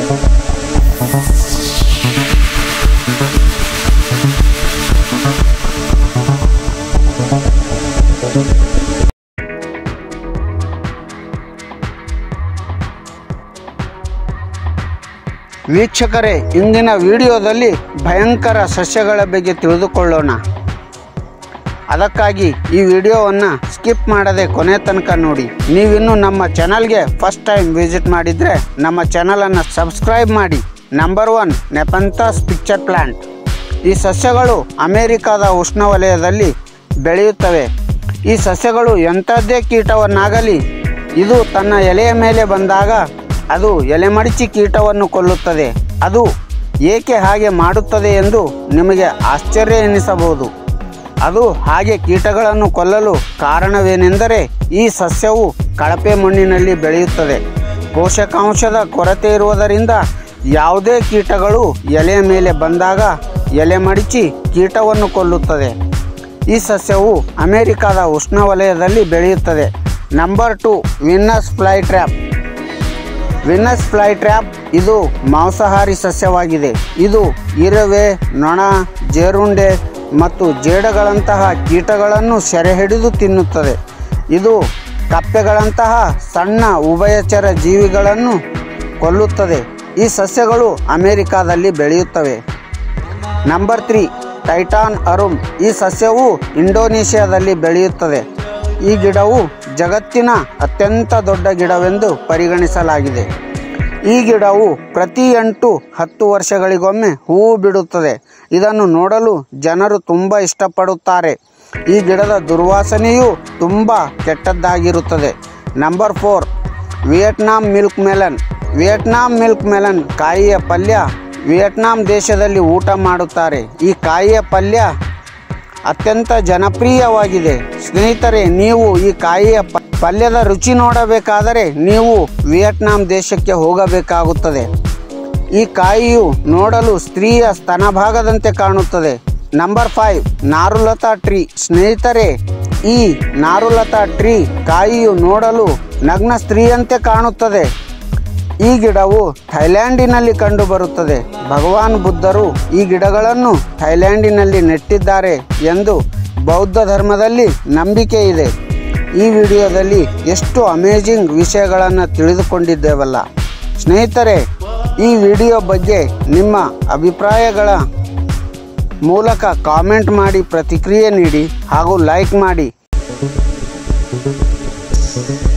ವೀಕ್ಷಕರೇ ಇಂದಿನ ವಿಡಿಯೋದಲ್ಲಿ ಭಯಂಕರ ಸಸ್ಯಗಳ ಬಗ್ಗೆ ತಿಳಿದುಕೊಳ್ಳೋಣ ಅದಕ್ಕಾಗಿ ಈ ವಿಡಿಯೋವನ್ನು ಸ್ಕಿಪ್ ಮಾಡದೆ ಕೊನೆ ತನಕ ನೋಡಿ ನೀವಿನ್ನೂ ನಮ್ಮ ಚಾನಲ್ಗೆ ಫಸ್ಟ್ ಟೈಮ್ ವಿಸಿಟ್ ಮಾಡಿದರೆ ನಮ್ಮ ಚಾನಲನ್ನು ಸಬ್ಸ್ಕ್ರೈಬ್ ಮಾಡಿ number one nepenthes picture plant ಈ ಸಸ್ಯಗಳು ಅಮೆರಿಕದ ಉಷ್ಣವಲಯದಲ್ಲಿ ಬೆಳೆಯುತ್ತವೆ ಈ ಸಸ್ಯಗಳು ಎಂಥದ್ದೇ ಕೀಟವನ್ನಾಗಲಿ ಇದು ತನ್ನ ಎಲೆಯ ಮೇಲೆ ಬಂದಾಗ ಅದು ಎಲೆ ಮಡಿಚಿ ಕೀಟವನ್ನು ಕೊಲ್ಲುತ್ತದೆ ಅದು ಏಕೆ ಹಾಗೆ ಮಾಡುತ್ತದೆ ಎಂದು ನಿಮಗೆ ಆಶ್ಚರ್ಯ ಎನಿಸಬಹುದು ಅದು ಹಾಗೆ ಕೀಟಗಳನ್ನು ಕೊಲ್ಲಲು ಕಾರಣವೇನೆಂದರೆ ಈ ಸಸ್ಯವು ಕಳಪೆ ಮಣ್ಣಿನಲ್ಲಿ ಬೆಳೆಯುತ್ತದೆ ಪೋಷಕಾಂಶದ ಕೊರತೆ ಇರುವುದರಿಂದ ಯಾವುದೇ ಕೀಟಗಳು ಎಲೆಯ ಮೇಲೆ ಬಂದಾಗ ಎಲೆ ಮಡಿಚಿ ಕೀಟವನ್ನು ಕೊಲ್ಲುತ್ತದೆ ಈ ಸಸ್ಯವು ಅಮೆರಿಕದ ಉಷ್ಣವಲಯದಲ್ಲಿ ಬೆಳೆಯುತ್ತದೆ number two Venus flytrap Venus flytrap ಇದು ಮಾಂಸಾಹಾರಿ ಸಸ್ಯವಾಗಿದೆ ಇದು ಇರುವೆ ನೊಣ ಜೇರುಂಡೆ ಮತ್ತು ಜೇಡಗಳಂತಹ ಕೀಟಗಳನ್ನು ಸೆರೆ ಹಿಡಿದು ತಿನ್ನುತ್ತದೆ ಇದು ಕಪ್ಪೆಗಳಂತಹ ಸಣ್ಣ ಉಭಯಚರ ಜೀವಿಗಳನ್ನು ಕೊಲ್ಲುತ್ತದೆ ಈ ಸಸ್ಯಗಳು ಅಮೆರಿಕಾದಲ್ಲಿ ಬೆಳೆಯುತ್ತವೆ ನಂಬರ್ ತ್ರೀ ಟೈಟಾನ್ ಅರುಮ್ ಈ ಸಸ್ಯವು ಇಂಡೋನೇಷ್ಯಾದಲ್ಲಿ ಬೆಳೆಯುತ್ತದೆ ಈ ಗಿಡವು ಜಗತ್ತಿನ ಅತ್ಯಂತ ದೊಡ್ಡ ಗಿಡವೆಂದು ಪರಿಗಣಿಸಲಾಗಿದೆ ಈ ಗಿಡವು ಪ್ರತಿ ಎಂಟು ಹತ್ತು ವರ್ಷಗಳಿಗೊಮ್ಮೆ ಹೂವು ಬಿಡುತ್ತದೆ ಇದನ್ನು ನೋಡಲು ಜನರು ತುಂಬ ಇಷ್ಟಪಡುತ್ತಾರೆ ಈ ಗಿಡದ ದುರ್ವಾಸನೆಯು ತುಂಬ ಕೆಟ್ಟದ್ದಾಗಿರುತ್ತದೆ number four Vietnam milk melon Vietnam milk melon ಕಾಯಿಯ ಪಲ್ಯ ವಿಯೆಟ್ನಾಂ ದೇಶದಲ್ಲಿ ಊಟ ಮಾಡುತ್ತಾರೆ ಈ ಕಾಯಿಯ ಪಲ್ಯ ಅತ್ಯಂತ ಜನಪ್ರಿಯವಾಗಿದೆ ಸ್ನೇಹಿತರೆ ನೀವು ಈ ಕಾಯಿಯ ಪ- ಪಲ್ಯದ ರುಚಿ ನೋಡಬೇಕಾದರೆ ನೀವು ವಿಯೆಟ್ನಾಂ ದೇಶಕ್ಕೆ ಹೋಗಬೇಕಾಗುತ್ತದೆ ಈ ಕಾಯಿಯು ನೋಡಲು ಸ್ತ್ರೀಯ ಸ್ತನಭಾಗದಂತೆ ಕಾಣುತ್ತದೆ ನಂಬರ್ ಫೈವ್ ನಾರುಲತಾ ಟ್ರೀ ಸ್ನೇಹಿತರೆ ಈ ನಾರುಲತಾ ಟ್ರೀ ಕಾಯಿಯು ನೋಡಲು ನಗ್ನ ಸ್ತ್ರೀಯಂತೆ ಕಾಣುತ್ತದೆ ಈ ಗಿಡವು ಥೈಲ್ಯಾಂಡಿನಲ್ಲಿ ಕಂಡುಬರುತ್ತದೆ ಭಗವಾನ್ ಬುದ್ಧರು ಈ ಗಿಡಗಳನ್ನು ಥೈಲ್ಯಾಂಡಿನಲ್ಲಿ ನೆಟ್ಟಿದ್ದಾರೆ ಎಂದು ಬೌದ್ಧ ಧರ್ಮದಲ್ಲಿ ನಂಬಿಕೆ ಇದೆ ಈ ವಿಡಿಯೋದಲ್ಲಿ ಎಷ್ಟು ಅಮೇಜಿಂಗ್ ವಿಷಯಗಳನ್ನು ತಿಳಿದುಕೊಂಡಿದ್ದೇವಲ್ಲ ಸ್ನೇಹಿತರೆ ಈ ವಿಡಿಯೋ ಬಗ್ಗೆ ನಿಮ್ಮ ಅಭಿಪ್ರಾಯಗಳ ಮೂಲಕ ಕಾಮೆಂಟ್ ಮಾಡಿ ಪ್ರತಿಕ್ರಿಯೆ ನೀಡಿ ಹಾಗೂ ಲೈಕ್ ಮಾಡಿ